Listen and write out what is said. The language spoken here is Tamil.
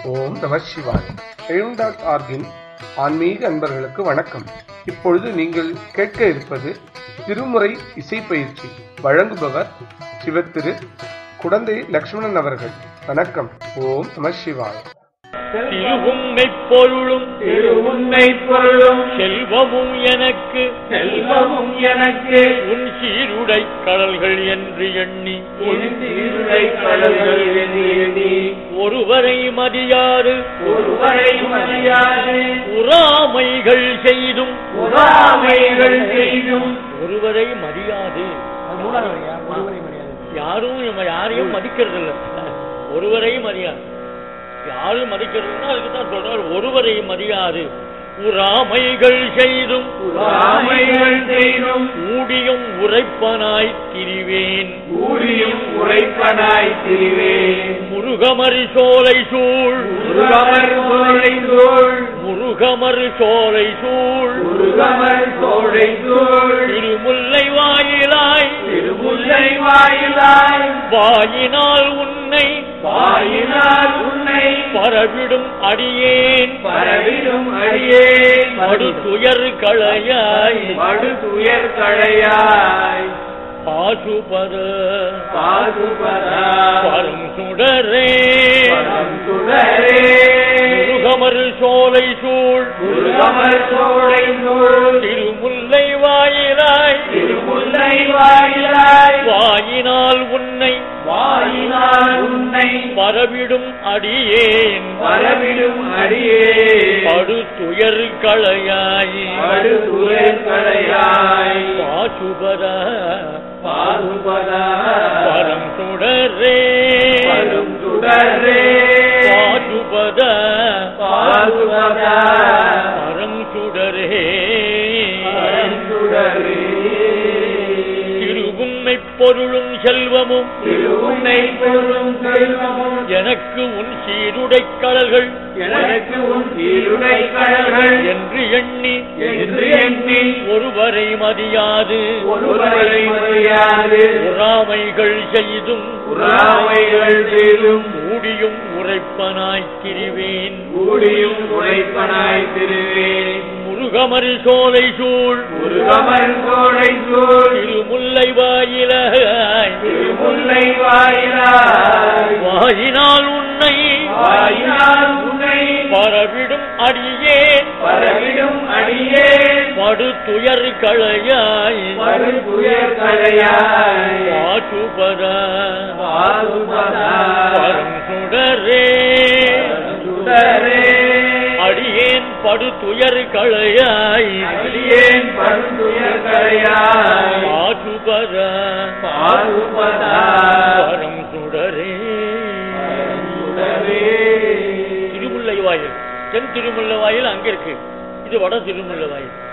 ஓம் நம சிவாய் எழும் டாட் ஆர்கின் ஆன்மீக அன்பர்களுக்கு வணக்கம் இப்பொழுது நீங்கள் கேட்க இருப்பது திருமுறை இசை பயிற்சி வழங்குபவர் சிவத்திரு குடந்தை லக்ஷ்மணன் அவர்கள் வணக்கம் ஓம் நம சிவாய் திருவுண்மை பொருளும் திருவுண்மை பொருளும் செல்வமும் எனக்கு செல்வமும் எனக்கு உன் சீருடை கடல்கள் என்று எண்ணி உன் சீருடை கடல்கள் என்று எண்ணி ஒருவரை மதியாறு ஒருவரை மதியாது உறாமைகள் செய்தும் உறாமைகள் செய்தும் ஒருவரை மதியாது யாரும் நம்ம யாரையும் மதிக்கிறது இல்ல ஒருவரை மதியாது யாரும் மதிக்கிறதுன்னா அதுக்கு தான் சொல்றாரு ஒருவரை மதியாது உறாமைகள் செய்தும் உறாமைகள் செய்தும் ஊடியும் உரைப்பனாய் திரிவேன் ஊழியும் உரைப்பனாய் திரிவேன் முருகமரி சோலை சூழ் முருகமர் சோலை சூழ் முருகமரு சோலை சூழ் முருகமர் சோலை சூழ் திருமுல்லை வாயிலாய் திருமுல்லை வாயிலாய் வாயினால் உன்னை வாயினால் உன்னை பரவிடும் அடியேன் பரவிடும் அடியே மடு துயர் களையாய் மடு துயர் களையாய் பாசுபத பாதுபதா பரம் சுடரே பரம் சுடரே முருகமரு சோலை சூழ் முருகமர் சோலை சூழ் திருமுல்லை வாயிலாய் திருமுல்லை வாயிலாய் வாயினால் உன்னை வாயினால் உன்னை பரவிடும் அடியேன் பரவிடும் அடியே படு துயர் களையாய் மடு துயர் களையாய் பாசுபத பாதுபதா பரம் சுடரே பரும் சுடரே பாசுபத பாதுபதா பரம் சுடரே பரம் சுடரே திருவுண்மை பொருளும் செல்வமும் திருவுன்னை பொருளும் செல்வமும் எனக்கு உன் சீருடை கடல்கள் எனக்கு உன் சீருடை கடல்கள் என்று எண்ணி என்று எண்ணி ஒருவரை மதியாது ஒருவரை மறியாது உறாமைகள் செய்தும் உறாமைகள் செய்தும் ஊடியும் உரைப்பனாய் திரிவேன் கூடியும் உழைப்பனாய் திருவேன் முருகமரி சோலை சூழ் முருகமர் சோலை சூழ் திருமுல்லை வாயிலாய் திருமுல்லை வாயிலாய் வாயினால் உன்னை வாயினால் உன்னை பரவிடும் அடியேன் பரவிடும் அடியே படு துயர் களையாய் மறு துயர் களையாய் பாசுபத பாதுபதா பரம் சுடரே சுடரே அடியேன் படு துயர் களையாய் அடியேன் படுதுயர் களையாய் பாசுபத பாதுபதா பரம் சுடரே சுடரே திருமுல்லை வாயில் தென் திருமுல்லை வாயில் அங்க இருக்கு இது வட திருமுல்லை வாயில்